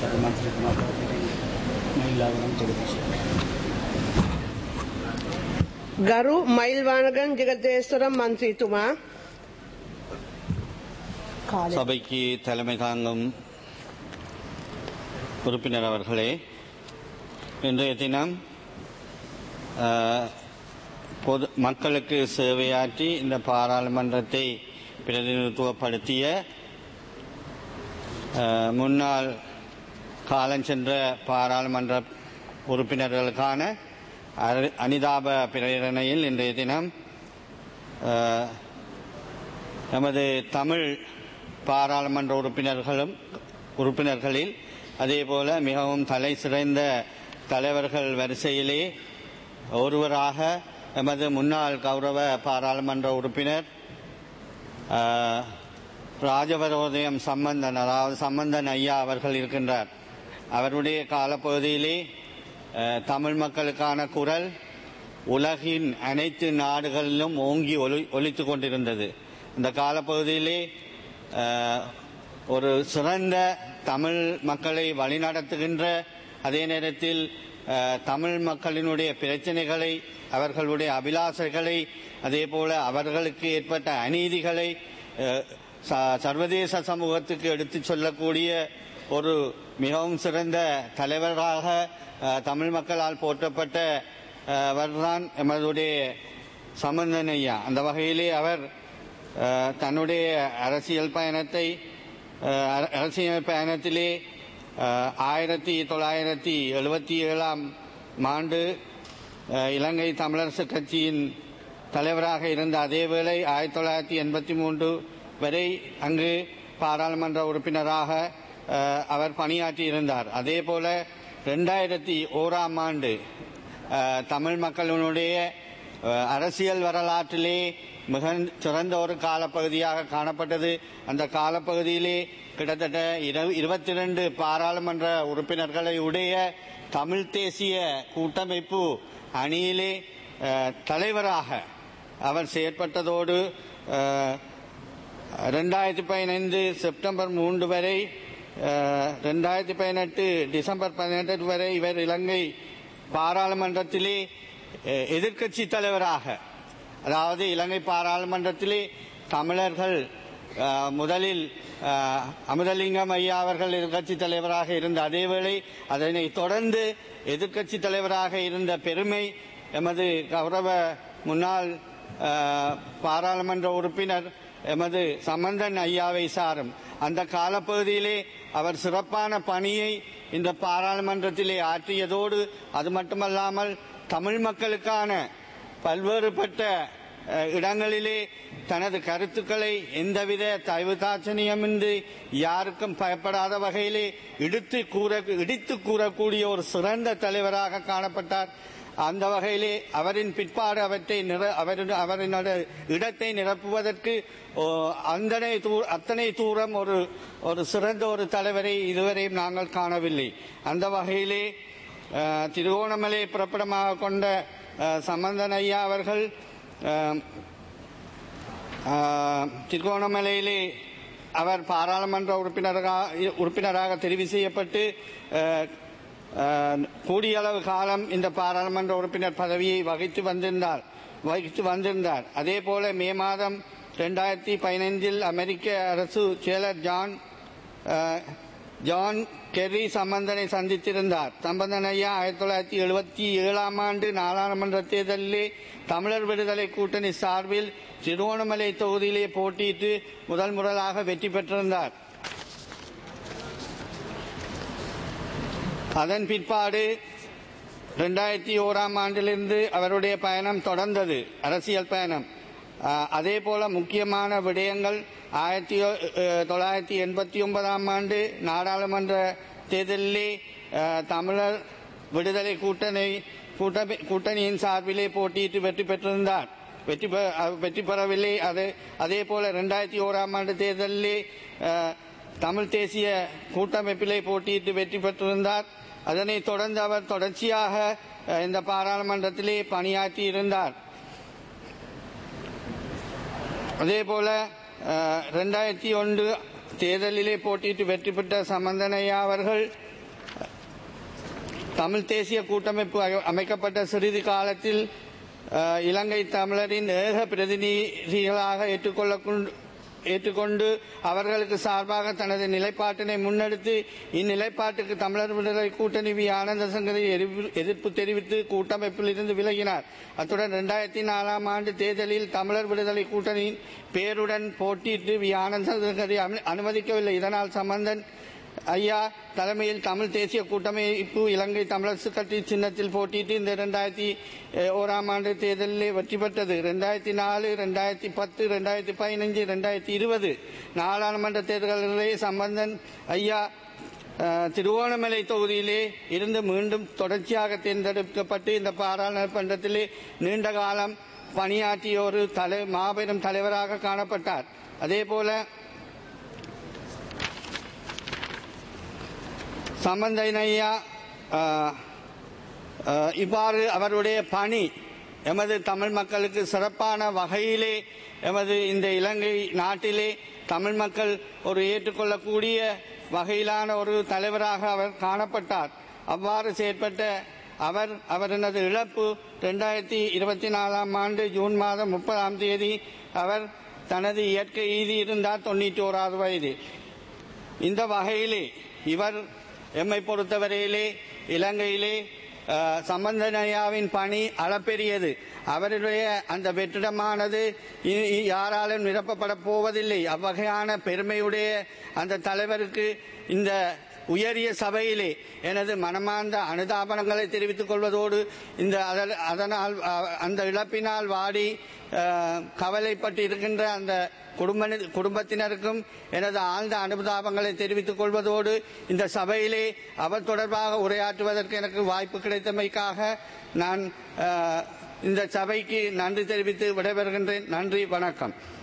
විශාල මන්ත්‍රීතුමා පවතින මහිලාවනම් තොරදිශ. ගරු මයිල් වානගන් ජගතේස්වරම් මන්ත්‍රීතුමා කාලය சபைக்கு தலைமை தாங்கும் உறுப்பினர் அவர்களே இன்றைய தினம் அஹ், பொது மக்களுக்கு சேவையாற்றி இந்த பாராளுமன்றத்தை பிரதிநிதித்துவப்படுத்திய அஹ், முன்னாள் காலஞ்சென்ற பாராளுமன்ற உறுப்பினர்களுக்கான அரு- அனிதாப பிரேரணையில் இன்றைய தினம் அஹ், நமது தமிழ் பாராளுமன்ற உறுப்பினர்களும் உறுப்பினர்களில் அதேபோல மிகவும் தலை சிறந்த தலைவர்கள் வரிசையிலே ஒருவராக எமது முன்னாள் கௌரவ பாராளுமன்ற உறுப்பினர் ஆஹ், ராஜவரோதயம் சம்பந்தன் அதாவது சம்பந்தன் ஐயா அவர்கள் இருக்கின்றார் அவருடைய காலப்பகுதியிலே ஆஹ், தமிழ் மக்களுக்கான குரல் உலகின் அனைத்து நாடுகளிலும் ஓங்கி ஒலி ஒலித்துக் கொண்டிருந்தது இந்த காலப்பகுதியிலே ஆஹ், ஒரு சிறந்த தமிழ் மக்களை வழிநடத்துகின்ற அதே நேரத்தில் ஆஹ், தமிழ் மக்களினுடைய பிரச்சனைகளை அவர்களுடைய அபிலாசைகளை அதே போல அவர்களுக்கு ஏற்பட்ட அநீதிகளை ஆஹ், ச- சர்வதேச சமூகத்துக்கு எடுத்துச் சொல்லக்கூடிய ஒரு மிகவும் சிறந்த தலைவராக ஆஹ், தமிழ் மக்களால் போற்றப்பட்ட ஆஹ், அவர்தான் எமதுடைய சம்பந்தன் ஐயா அந்த வகையிலே அவர் ஆஹ், தன்னுடைய அரசியல் பயணத்தை ஆஹ், அர- அரசியல் பயணத்திலே ஆஹ், ஆயிரத்தி தொள்ளாயிரத்தி எழுபத்தி ஏழாம் ஆண்டு ஆஹ், இலங்கை தமிழரசு கட்சியின் தலைவராக இருந்த அதே வேளை ஆயிரத்தி தொள்ளாயிரத்தி எண்பத்தி மூன்று வரை அங்கு பாராளுமன்ற உறுப்பினராக ஆஹ், அவர் பணியாற்றி இருந்தார் அதே போல ரெண்டாயிரத்தி ஓராம் ஆண்டு ஆஹ், தமிழ் மக்களினுடைய ஆஹ், அரசியல் வரலாற்றிலே மிக சிறந்த ஒரு காலப்பகுதியாக காணப்பட்டது அந்த காலப்பகுதியிலே கிட்டத்தட்ட இருபத்தி ரெண்டு பாராளுமன்ற உறுப்பினர்களை உடைய தமிழ் தேசிய கூட்டமைப்பு அணியிலே ஆஹ், தலைவராக அவர் செயற்பட்டதோடு ஆஹ், ரெண்டாயிரத்தி பதினைந்து செப்டம்பர் மூன்று வரை அஹ், ரெண்டாயிரத்தி பதினெட்டு டிசம்பர் பதினெட்டு வரை இவர் இலங்கை பாராளுமன்றத்திலே அஹ், எதிர்க்கட்சி தலைவராக அதாவது இலங்கை பாராளுமன்றத்திலே தமிழர்கள் அஹ், முதலில் அஹ், அமுதலிங்கம் ஐயா அவர்கள் எதிர்க்கட்சி தலைவராக இருந்த அதேவேளை அதனை தொடர்ந்து எதிர்க்கட்சி தலைவராக இருந்த பெருமை எமது கௌரவ முன்னாள் அஹ், பாராளுமன்ற உறுப்பினர் எமது சம்பந்தன் ஐயாவை சாரும் அந்த காலப்பகுதியிலே அவர் சிறப்பான பணியை இந்த பாராளுமன்றத்திலே ஆற்றியதோடு அது மட்டுமல்லாமல் தமிழ் மக்களுக்கான பல்வேறுபட்ட அஹ், இடங்களிலே தனது கருத்துக்களை எந்தவித தயவு தாட்சணியமின்றி யாருக்கும் பயப்படாத வகையிலே இடித்து கூற இடித்து கூறக்கூடிய ஒரு சிறந்த தலைவராக காணப்பட்டார் அந்த வகையிலே அவரின் பிற்பாடு அவற்றை நிற அவரின் அவரின் இடத்தை நிரப்புவதற்கு ஓ, அந்தனை தூ- அத்தனை தூரம் ஒரு ஒரு சிறந்த ஒரு தலைவரை இதுவரையும் நாங்கள் காணவில்லை அந்த வகையிலே அஹ், திருகோணமலை புறப்படமாக கொண்ட அஹ், சம்பந்தன் ஐயா அவர்கள் அஹ், அஹ், திருகோணமலையிலே அவர் பாராளுமன்ற உறுப்பினராக உறுப்பினராக தெரிவு செய்யப்பட்டு அஹ், அஹ், கூடிய அளவு காலம் இந்த பாராளுமன்ற உறுப்பினர் பதவியை வகித்து வந்திருந்தார் வகித்து வந்திருந்தார் அதே போல மே மாதம் ரெண்டாயிரத்தி பதினைந்தில் அமெரிக்க அரசு செயலர் ஜான் அஹ், ஜான் கெர்ரி சம்பந்தனை சந்தித்திருந்தார் சம்பந்தன் ஐயா ஆயிரத்தி தொள்ளாயிரத்தி எழுபத்தி ஏழாம் ஆண்டு நாடாளுமன்ற தேர்தலிலே தமிழர் விடுதலை கூட்டணி சார்பில் திருவோணமலை தொகுதியிலே போட்டியிட்டு முதல் முதலாக வெற்றி பெற்றிருந்தார் அதன் பிற்பாடு ரெண்டாயிரத்தி ஓராம் ஆண்டிலிருந்து அவருடைய பயணம் தொடர்ந்தது அரசியல் பயணம் ஆஹ், அதே போல முக்கியமான விடயங்கள் ஆயிரத்தி அஹ், தொள்ளாயிரத்தி எண்பத்தி ஒன்பதாம் ஆண்டு நாடாளுமன்ற தேர்தலிலே ஆஹ், தமிழர் விடுதலை கூட்டணி கூட்டணி- கூட்டணியின் சார்பிலே போட்டியிட்டு வெற்றி பெற்றிருந்தார் வெற்றி பெ- அஹ், வெற்றி பெறவில்லை அது அதே போல ரெண்டாயிரத்தி ஓராம் ஆண்டு தேர்தலிலே ஆஹ், தமிழ் தேசிய கூட்டமைப்பிலே போட்டியிட்டு வெற்றி பெற்றிருந்தார் அதனைத் தொடர்ந்து அவர் தொடர்ச்சியாக அஹ், இந்த பாராளுமன்றத்திலே பணியாற்றி இருந்தார் அதே போல ரெண்டாயிரத்தி ஒன்று தேர்தலிலே போட்டியிட்டு வெற்றி பெற்ற சம்பந்தனையா அவர்கள் தமிழ் தேசிய கூட்டமைப்பு அ- அமைக்கப்பட்ட சிறிது காலத்தில் அஹ், இலங்கை தமிழரின் ஏக பிரதிநிதிகளாக ஏற்றுக்கொள்ள ஏற்றுக்கொண்டு அவர்களுக்கு சார்பாக தனது நிலைப்பாட்டினை முன்னெடுத்து இந்நிலைப்பாட்டுக்கு தமிழர் விடுதலை கூட்டணி வி ஆனந்த சங்கரி எதிர்ப்பு- எதிர்ப்பு தெரிவித்து கூட்டமைப்பில் இருந்து விலகினார் அத்துடன் இரண்டாயிரத்தி நாலாம் ஆண்டு தேர்தலில் தமிழர் விடுதலை கூட்டணியின் பேருடன் போட்டியிட்டு வி ஆனந்த சங்கரி அனு- அனுமதிக்கவில்லை இதனால் சம்பந்தன் ஐயா தலைமையில் தமிழ் தேசிய கூட்டமைப்பு இலங்கை தமிழரசு கட்சி சின்னத்தில் போட்டியிட்டு இந்த இரண்டாயிரத்தி ஓராம் ஆண்டு தேர்தலிலே வெற்றி பெற்றது இரண்டாயிரத்தி நாலு இரண்டாயிரத்தி பத்து இரண்டாயிரத்தி பதினஞ்சு இரண்டாயிரத்தி இருபது நாடாளுமன்ற தேர்தல்களிலே சம்பந்தன் ஐயா அஹ், திருவோணமலை தொகுதியிலே இருந்து மீண்டும் தொடர்ச்சியாக தேர்ந்தெடுக்கப்பட்டு இந்த பாராளுமன்றத்திலே நீண்ட காலம் பணியாற்றிய ஒரு தலை மாபெரும் தலைவராக காணப்பட்டார் அதேபோல சம்பந்தனையா இவ்வாறு அவருடைய பணி எமது தமிழ் மக்களுக்கு சிறப்பான வகையிலே எமது இந்த இலங்கை நாட்டிலே தமிழ் மக்கள் ஒரு ஏற்றுக்கொள்ளக்கூடிய வகையிலான ஒரு தலைவராக அவர் காணப்பட்டார் அவ்வாறு செயற்பட்ட அவர் அவரது இழப்பு இரண்டாயிரத்தி இருபத்தி நாலாம் ஆண்டு ஜூன் மாதம் முப்பதாம் தேதி அவர் தனது இயற்கை ஈதி இருந்தார் தொண்ணூற்றி ஓராவது வயது இந்த வகையிலே இவர் எம்மை பொறுத்தவரையிலே இலங்கையிலே அஹ், சம்பந்தனையாவின் பணி அளப்பெரியது அவருடைய அந்த வெற்றிடமானது இ- இ- யாராலும் நிரப்பப்பட போவதில்லை அவ்வகையான பெருமையுடைய அந்த தலைவருக்கு இந்த உயரிய சபையிலே எனது மனமார்ந்த அனுதாபனங்களை தெரிவித்துக் கொள்வதோடு இந்த அதல்- அதனால் அஹ், அந்த இழப்பினால் வாடி அஹ், கவலைப்பட்டு இருக்கின்ற அந்த குடும்ப குடும்பத்தினருக்கும் எனது ஆழ்ந்த அனுதாபங்களை தெரிவித்துக் கொள்வதோடு இந்த சபையிலே அவர் தொடர்பாக உரையாற்றுவதற்கு எனக்கு வாய்ப்பு கிடைத்தமைக்காக நான் அஹ், இந்த சபைக்கு நன்றி தெரிவித்து விடைபெறுகின்றேன் நன்றி வணக்கம்